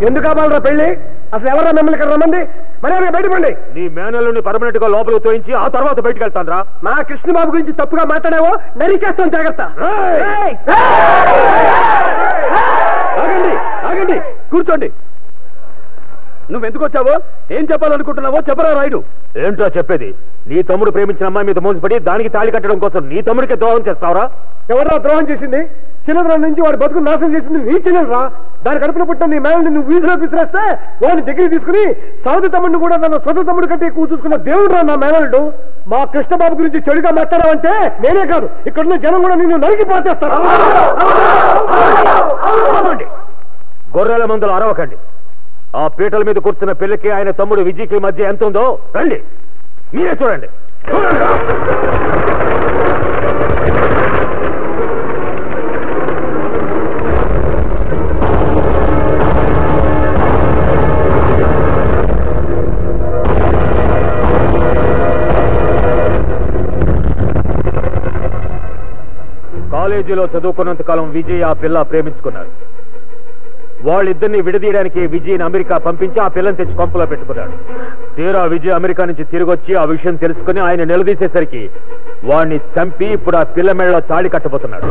ఎందుకు కావాలరా పెళ్లి అసలు ఎవరా మిమ్మల్ని ఇక్కడ రమ్మంది మర్యాదగా బయటపండి నీ మేనల్ని పర్మనెంట్ గా లోపలికి తోయించి ఆ తర్వాత బయటకు వెళ్తాను మా కృష్ణబాబు గురించి తప్పుగా మాట్లాడావో నరికేస్తాం జాగ్రత్త ఏయ్! ఆగండి ఆగండి కూర్చోండి నువ్వెందుకు వచ్చావో ఏం చెప్పాలనుకుంటున్నావో చెప్పరా రాయుడు ఏంట్రా చెప్పేది నీ తమ్ముడు ప్రేమించిన అమ్మాయి మీద మోసపడి దానికి తాళి కట్టడం కోసం నీ తమ్ముడికి ద్రోహం చేస్తావరా ఎవడరా ద్రోహం చేసింది చిన్నతనం నుంచి వాడు బతుకు నాశనం చేసింది నీ చిన్నరా దాని కడుపున పుట్టిన నీ మేళని నువ్వు వీధిలోకి విసిరేస్తే వాడిని దగ్గరికి తీసుకుని సౌది తమ్ముడిని కూడా తన సొంత తమ్ముడు కంటే ఎక్కువ చూసుకున్న దేవుడు నా మేనల్డు మా కృష్ణబాబు గురించి చెడుగా మాట్లాడావంటే నేనే కాదు ఇక్కడున్న జనం కూడా నిన్ను నరికి పాచేస్తారు ఆపండి. గొర్రెల మందులు అరవకండి ఆ పీటల మీద కూర్చున్న పెళ్లికి ఆయన తమ్ముడు విజయ్కి మధ్య ఎంత ఉందో రండి మీరే చూడండి చూడండి. కాలేజీలో చదువుకున్నంత కాలం విజయ్ ఆ పిల్ల ప్రేమించుకున్నారు వాళ్ళిద్దరిని విడదీయడానికి విజయ్ని అమెరికా పంపించి ఆ పిల్లని తెచ్చి కొంపలో పెట్టుకున్నాడు తీరా విజయ్ అమెరికా నుంచి తిరిగి వచ్చి ఆ విషయం తెలుసుకుని ఆయన నిలదీసేసరికి వాణ్ణి చంపి ఇప్పుడు ఆ పిల్ల మెడలో తాళి కట్టబోతున్నాడు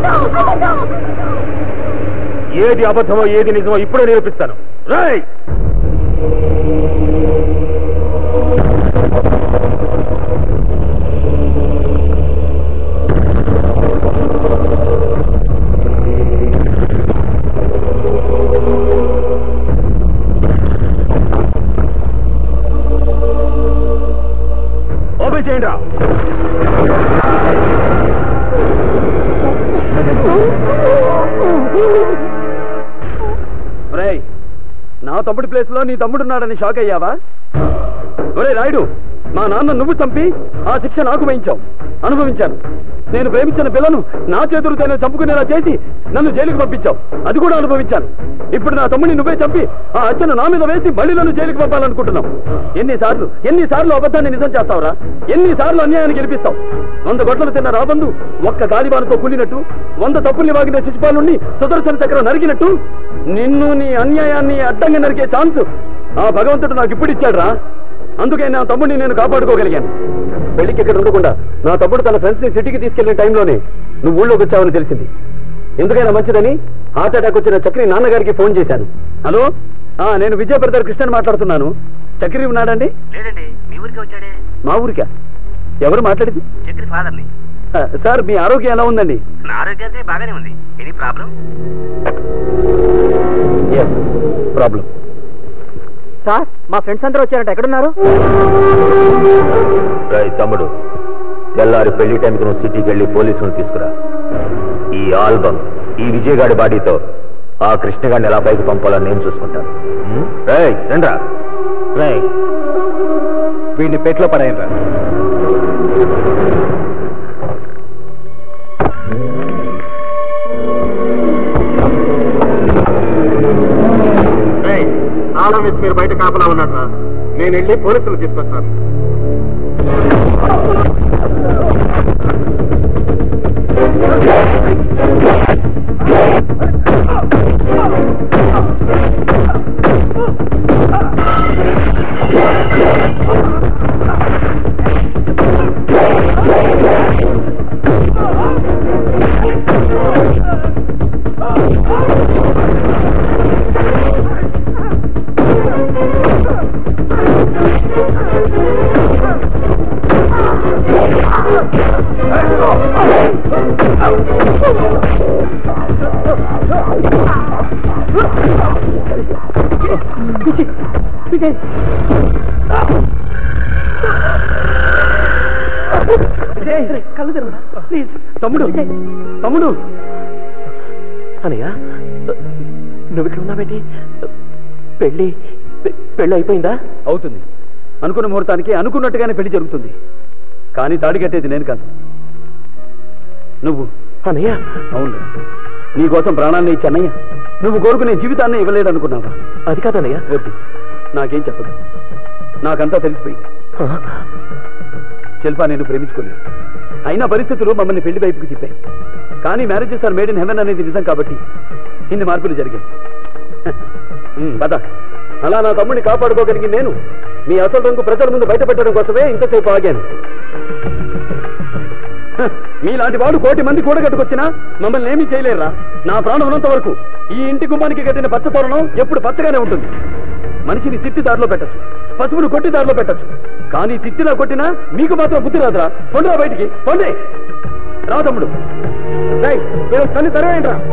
ఏది అబద్ధమో ఏది నిజమో ఇప్పుడే నిరూపిస్తాను రై ఓపెన్ చేయండి రా ఒరేయ్ నా తమ్ముడి ప్లేస్ లో నీ తమ్ముడున్నాడని షాక్ అయ్యావా ఒరే రాయుడు మా నాన్న నువ్వు చంపి ఆ శిక్ష నాకు వేయించావు అనుభవించాను నేను ప్రేమించిన పిల్లను నా చేతులతో చంపుకునేలా చేసి నన్ను జైలుకి పంపించావు అది కూడా అనుభవించాను ఇప్పుడు నా తమ్ముడిని నువ్వే చంపి ఆ హత్యను నా మీద వేసి మళ్ళీ నన్ను జైలుకి పంపాలనుకుంటున్నావు ఎన్నిసార్లు ఎన్నిసార్లు అబద్ధాన్ని నిజం చేస్తావురా ఎన్నిసార్లు అన్యాయాన్ని గెలిపిస్తావు వంద గొడ్డలు తిన్న రాబందు ఒక్క గాలిబానుతో కూలినట్టు వంద తప్పుల్ని వాగిన శిశుపాలుని సుదర్శన చక్రం నరికినట్టు నిన్ను నీ అన్యాయాన్ని అడ్డంగా నరికే ఛాన్స్ ఆ భగవంతుడు నాకు ఇప్పుడు ఇచ్చాడురా అందుకే నా తమ్ముడిని నేను కాపాడుకోగలిగాను పెళ్లికి ఇక్కడ ఉండకుండా నా తమ్ముడు తన ఫ్రెండ్స్ ని సిటీకి తీసుకెళ్లిన టైంలోనే నువ్వు ఊళ్ళోకి వచ్చావని తెలిసింది ఎందుకైనా మంచిదని హార్ట్ అటాక్ వచ్చిన చక్రి నాన్నగారికి ఫోన్ చేశాను హలో ఆ నేను విజయ బ్రదర్ కృష్ణన్ మాట్లాడుతున్నాను చక్రి ఉన్నాడండి లేదండి మీ ఊరికి వచ్చాడే మా ఊరికా ఎవరు మాట్లాడింది చక్రి ఫాదర్ని ఆ, సార్ మీ ఆరోగ్యం ఎలా ఉందండి నా ఆరోగ్యం అయితే బాగానే ఉంది any problem yes problem sir మా ఫ్రెండ్స్ అందరూ వచ్చారంట ఎక్కడున్నారు రై తమ్ముడు తెల్లారి పెళ్లి టైంకి నువ్వు సిటీకి వెళ్ళి పోలీసులను తీసుకురా ఈ ఆల్బమ్ ఈ విజయగాడి బాడీతో ఆ కృష్ణగాడిని ఎలా పైకి పంపాలని నేను చూసుకుంటాను హ్మ్? రేయ్ రండ్రా రేయ్ వీడిని పెట్లో పడాయనరా ఆలం వేసి మీరు బయట కాపలా ఉన్నట్రా నేను వెళ్ళి పోలీసులు తీసుకొస్తాను కళ్ళు తెరవరా ప్లీజ్ తమ్ముడు తమ్ముడు అనయ్య నువ్వు ఇక్కడ ఉన్నావేంటి పెళ్ళి పె- పెళ్ళి అయిపోయిందా అవుతుంది అనుకున్న ముహూర్తానికి అనుకున్నట్టుగానే పెళ్లి జరుగుతుంది కానీ తాడి కట్టేది నేను కాదు నువ్వు అనయ్య అవును నీ కోసం ప్రాణాన్ని ఇచ్చి అన్నయ్య నువ్వు కోరుకునే జీవితాన్ని ఇవ్వలేడు అనుకున్నావా అది కాదన్నయ్య వద్దు నాకేం చెప్పదు నాకంతా తెలిసిపోయింది ఆ, శిల్ప నేను ప్రేమించుకోలేదు అయినా పరిస్థితులు మమ్మల్ని పెళ్లి వైపుకి తిప్పాయి కానీ marriages are made in heaven అనేది నిజం కాబట్టి ఇన్ని మార్పులు జరిగాయి పద అలా నా తమ్ముడిని కాపాడుకోగలిగి నేను మీ అసలు రంగు ప్రజల ముందు బయట పెట్టడం కోసమే ఇంతసేపు ఆగాను హ, మీలాంటి వాడు కోటి మంది కూడగట్టుకొచ్చినా మమ్మల్ని ఏమీ చేయలేరురా నా ప్రాణం ఉన్నంత వరకు ఈ ఇంటి గుమ్మానికి కట్టిన పచ్చ తోరణం ఎప్పుడు పచ్చగానే ఉంటుంది మనిషిని తిట్టి దారిలో పెట్టచ్చు పసుపును కొట్టి దారిలో పెట్టచ్చు కానీ తిట్టినా కొట్టినా మీకు మాత్రం బుద్ధి రాదురా పొండిరా బయటికి పొండి రా తమ్ముడు రేయ్, మీరు తల్లి తరవేయండి రా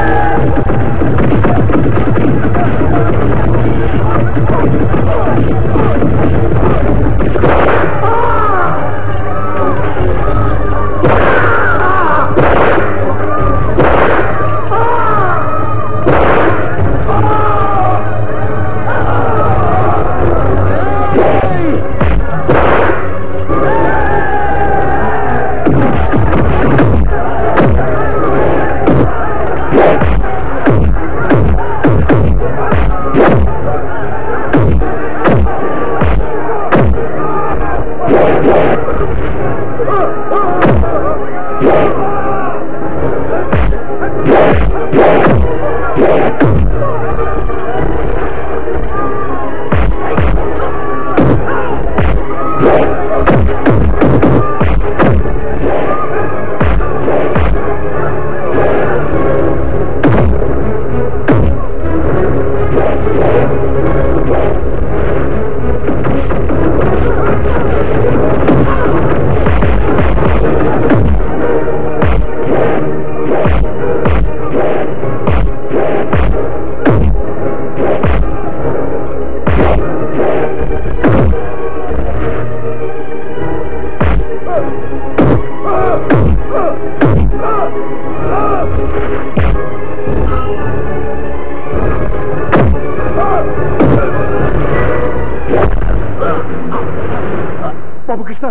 బాబు కృష్ణ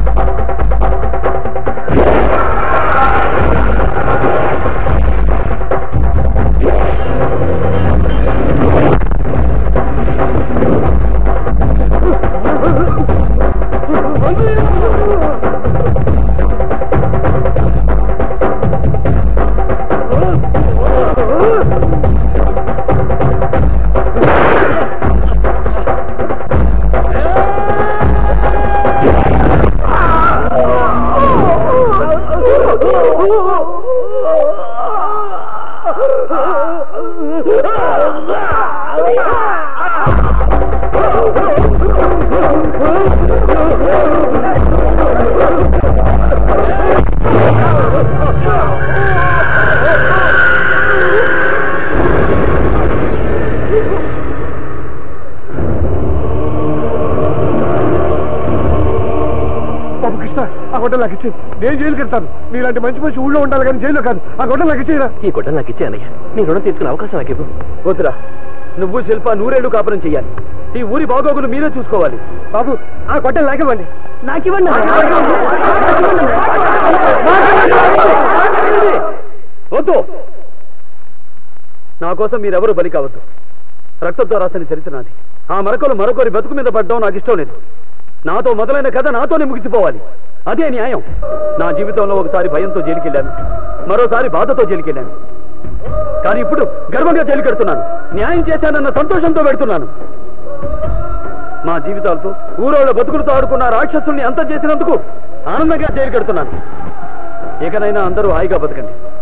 బాబు కృష్ణ ఆ గొడ్డ నాకు ఇచ్చేది నేను జైలుకి వెళ్తాను నీలాంటి మంచి మనిషి ఊళ్ళో ఉండాలి కానీ జైల్లో కాదు ఆ గొడ్డ నాకు ఇచ్చేయరా ఈ గుడ్డ నాకు ఇచ్చే అన్నయ్య నీ రుణం తీసుకునే అవకాశం నాకు ఇవ్వు వద్దురా నువ్వు శిల్ప నూరేళ్లు కాపురం చెయ్యాలి ఈ ఊరి బాగోగులు మీరే చూసుకోవాలి బాబు ఆ గొడ్డ నాకివ్వండి నాకివ్వండి వద్దు నా కోసం మీరెవరూ బలి కావద్దు రక్తంతో రాసిన చరిత్ర నాది ఆ మరకలు మరొకరి బతుకు మీద పడ్డం నాకు ఇష్టం లేదు నాతో మొదలైన కథ నాతోనే ముగిసిపోవాలి అదే న్యాయం నా జీవితంలో ఒకసారి భయంతో జైలుకెళ్ళాను మరోసారి బాధతో జైలుకెళ్ళాను కానీ ఇప్పుడు గర్వంగా జైలు కడుతున్నాను న్యాయం చేశానన్న సంతోషంతో పెడుతున్నాను మా జీవితాలతో ఊరోళ్ళ బతుకులతో ఆడుకున్న రాక్షసుల్ని అంతం చేసినందుకు ఆనందంగా జైలు కడుతున్నాను ఇకనైనా అందరూ హాయిగా బతకండి